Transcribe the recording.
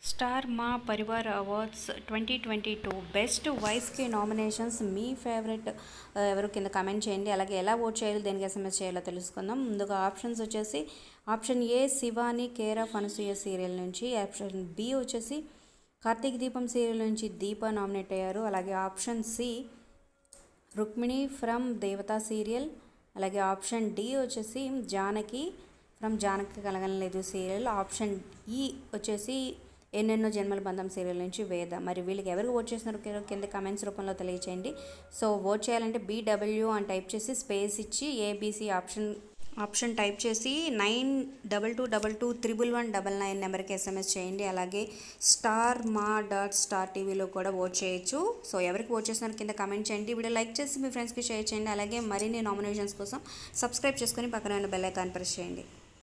star Maa Parivaar awards twenty twenty two best వాయిస్కి nominations మీ favourite ఆ, ఎవరు కింద కమెంట్ చేయండి అలాగే ఎలా ఓట్ చేయాలి దేనికి ఎస్ఎంఎస్ చేయాలో తెలుసుకుందాం ముందుగా ఆప్షన్స్ వచ్చేసి option A Shivani care of Anasuya serial నుంచి ఆప్షన్ బి వచ్చేసి కార్తీక్ దీపం సీరియల్ నుంచి దీప నామినేట్ అయ్యారు అలాగే option C Rukmini from Devatha serial అలాగే ఆప్షన్ డి వచ్చేసి జానకి ఫ్రమ్ జానకి కలగలేదు సీరియల్ ఆప్షన్ ఈ వచ్చేసి ఎన్నెన్నో జన్మల బంధం సీరియల్ నుంచి వేద మరి వీళ్ళకి ఎవరికి ఓట్ చేస్తున్నారు కింద- కింద కమెంట్స్ రూపంలో తెలియచేయండి సో ఓట్ చేయాలంటే బీడబ్ల్యూ అని టైప్ చేసి స్పేస్ ఇచ్చి ఏబీసీ ఆప్షన్ ఆప్షన్ టైప్ చేసి nine double two double two triple one double nine నెంబర్కి ఎస్ఎంఎస్ చేయండి అలాగే స్టార్ మా డాట్ స్టార్ టీవీలో కూడా ఓట్ చేయొచ్చు సో ఎవరికి ఓట్ చేస్తున్నారు కింద కమెంట్ చేయండి వీడియో లైక్ చేసి మీ ఫ్రెండ్స్కి షేర్ చేయండి అలాగే మరిన్ని నామినేషన్స్ కోసం సబ్స్క్రైబ్ చేసుకొని పక్కన ఉన్న బెల్ ఐకాన్ ప్రెస్ చేయండి